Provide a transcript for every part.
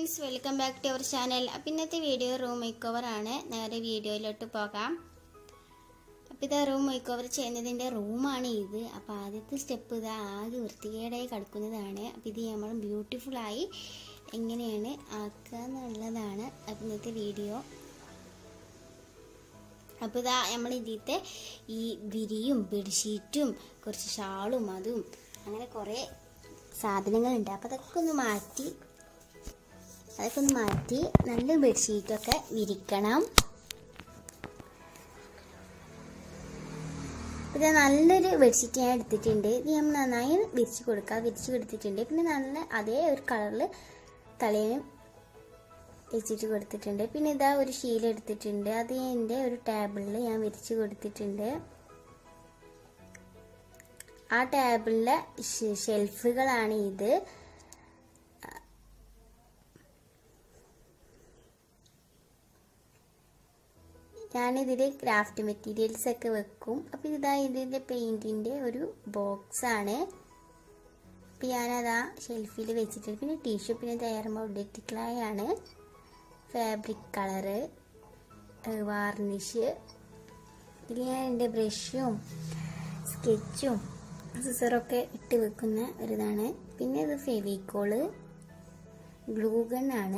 friends welcome back to our channel അപ്പം ഇന്നത്തെ video room make over ആണ് നേരെ വീഡിയോയിലോട്ട് പോകാം അപ്പോൾ ഇത് റൂം മേക്ക് ഓവർ ചെയ്യുന്നതിൻ്റെ റൂമാണ് ഇത് അപ്പോൾ ആദ്യത്തെ സ്റ്റെപ്പ് ഇത് ആകെ വൃത്തികേടായി കിടക്കുന്നതാണ് അപ്പോൾ ഇത് നമ്മൾ ബ്യൂട്ടിഫുള്ളായി എങ്ങനെയാണ് ആക്കുക എന്നുള്ളതാണ് അപ്പോൾ ഇന്നത്തെ വീഡിയോ അപ്പോൾ ഇതാ നമ്മൾ ഇതിലത്തെ ഈ വിരിയും ബെഡ്ഷീറ്റും കുറച്ച് ഷാളും അതും അങ്ങനെ കുറേ സാധനങ്ങളുണ്ട് അപ്പോൾ അതൊക്കെ ഒന്ന് മാറ്റി അതൊക്കെ ഒന്ന് മാറ്റി നല്ല ബെഡ്ഷീറ്റൊക്കെ വിരിക്കണം ഇത് നല്ലൊരു ബെഡ്ഷീറ്റ് ഞാൻ എടുത്തിട്ടുണ്ട് ഇത് ഞാൻ നന്നായി വിരിച്ച് കൊടുക്കുക വിരിച്ച് കൊടുത്തിട്ടുണ്ട് പിന്നെ നല്ല അതേ ഒരു കളറിൽ തലേനും വെച്ചിട്ട് കൊടുത്തിട്ടുണ്ട് പിന്നെ ഇതാ ഒരു ശീല എടുത്തിട്ടുണ്ട് അത് എൻ്റെ ഒരു ടേബിളിൽ ഞാൻ വിരിച്ച് കൊടുത്തിട്ടുണ്ട് ആ ടേബിളിലെ ഷെൽഫുകളാണ് ഇത് ഞാനിതിൽ ക്രാഫ്റ്റ് മെറ്റീരിയൽസ് ഒക്കെ വെക്കും അപ്പോൾ ഇതാ ഇതിൻ്റെ പെയിൻറ്റിൻ്റെ ഒരു ബോക്സ് ആണ് അപ്പോൾ ഞാനതാ ഷെൽഫിൽ വെച്ചിട്ടുണ്ട് പിന്നെ ടിഷ്യൂ പിന്നെ തയ്യാറുമ്പോൾ ഫാബ്രിക് കളറ് വാർണിഷ് ഇതിൽ ഞാൻ എൻ്റെ ബ്രഷും സ്കെച്ചും സിസറൊക്കെ ഇട്ട് വെക്കുന്ന ഒരിതാണ് പിന്നെ ഇത് ഫെവിക്കോള് ഗ്ലൂഗൺ ആണ്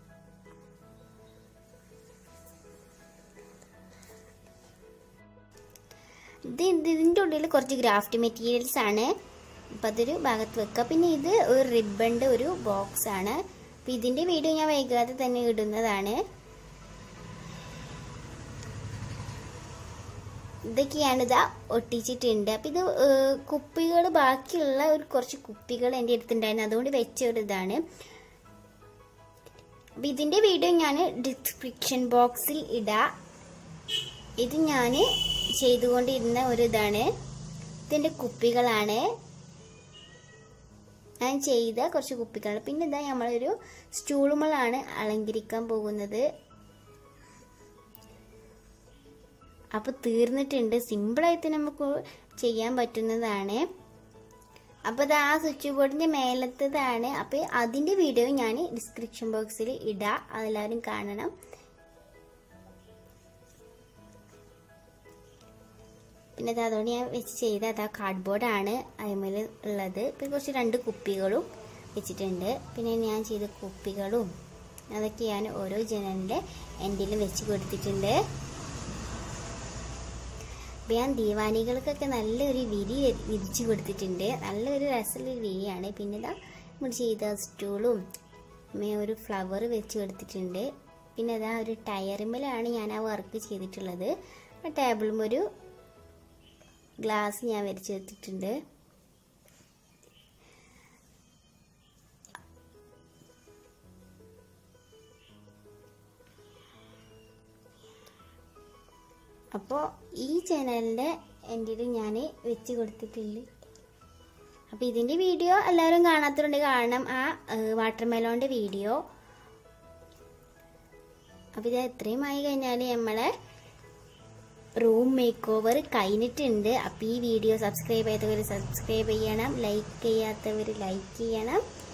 ഇത് ഇതിൻ്റെ ഉള്ളിൽ കുറച്ച് ഗ്രാഫ്റ്റ് മെറ്റീരിയൽസ് ആണ് അപ്പം അതൊരു ഭാഗത്ത് വെക്കുക പിന്നെ ഇത് ഒരു റിബണിൻ്റെ ഒരു ബോക്സ് ആണ് അപ്പം ഇതിൻ്റെ വീഡിയോ ഞാൻ വൈകാതെ തന്നെ ഇടുന്നതാണ് ഇതൊക്കെയാണ് ഇതാ ഒട്ടിച്ചിട്ടുണ്ട് അപ്പം ഇത് കുപ്പികൾ ബാക്കിയുള്ള ഒരു കുറച്ച് കുപ്പികൾ എൻ്റെ അടുത്തുണ്ടായിരുന്നു അതുകൊണ്ട് വെച്ച ഒരു ഇതാണ് അപ്പം ഇതിൻ്റെ വീഡിയോ ഞാൻ ഡിസ്ക്രിപ്ഷൻ ബോക്സിൽ ഇടാം ഇത് ഞാൻ ചെയ്തുകൊണ്ടിരുന്ന ഒരു ഇതാണ് ഇതിൻ്റെ കുപ്പികളാണ് ഞാൻ ചെയ്ത കുറച്ച് കുപ്പികളാണ് പിന്നെ ഇതാ നമ്മളൊരു സ്റ്റൂളുകളാണ് അലങ്കരിക്കാൻ പോകുന്നത് അപ്പോൾ തീർന്നിട്ടുണ്ട് സിമ്പിളായിട്ട് നമുക്ക് ചെയ്യാൻ പറ്റുന്നതാണ് അപ്പോൾ ഇത് ആ സ്വിച്ച് ബോർഡിൻ്റെ മേലത്തതാണ് അപ്പോൾ അതിൻ്റെ വീഡിയോ ഞാൻ ഡിസ്ക്രിപ്ഷൻ ബോക്സിൽ ഇടാം അതെല്ലാവരും കാണണം പിന്നെ അത് അതുകൊണ്ട് ഞാൻ വെച്ച് ചെയ്ത അതാ കാർഡ്ബോർഡാണ് അതിമേൽ ഉള്ളത് പിന്നെ കുറച്ച് രണ്ട് കുപ്പികളും വെച്ചിട്ടുണ്ട് പിന്നെ ഞാൻ ചെയ്ത കുപ്പികളും അതൊക്കെ ഞാൻ ഓരോ ജനലിൻ്റെ എൻഡിലും വെച്ച് കൊടുത്തിട്ടുണ്ട് അപ്പം ഞാൻ ദീവാനികൾക്കൊക്കെ നല്ലൊരു വിരി വിരിച്ചു കൊടുത്തിട്ടുണ്ട് നല്ലൊരു രസമുള്ള വിരിയാണ് പിന്നെ ഇതാ നമ്മൾ ചെയ്ത സ്റ്റൂളും ഒരു ഫ്ലവർ വെച്ച് കൊടുത്തിട്ടുണ്ട് പിന്നെ അതാ ഒരു ടയറുമ്മലാണ് ഞാൻ ആ വർക്ക് ചെയ്തിട്ടുള്ളത് ആ ടേബിളും ഒരു ഗ്ലാസ് ഞാൻ വരച്ച് വെച്ചിട്ടുണ്ട് അപ്പോൾ ഈ ചാനലിൻ്റെ എൻ്റെ ഞാൻ വെച്ച് കൊടുത്തിട്ടുണ്ട് അപ്പോൾ ഇതിൻ്റെ വീഡിയോ എല്ലാവരും കാണാത്തതുകൊണ്ട് കാണണം ആ വാട്ടർ മെലോൻ്റെ വീഡിയോ അപ്പോൾ ഇത് എത്രയും ആയി കഴിഞ്ഞാൽ നമ്മളെ റൂം മേക്ക് ഓവർ കഴിഞ്ഞിട്ടുണ്ട് അപ്പോൾ ഈ വീഡിയോ സബ്സ്ക്രൈബ് ചെയ്തവർ സബ്സ്ക്രൈബ് ചെയ്യണം ലൈക്ക് ചെയ്യാത്തവർ ലൈക്ക് ചെയ്യണം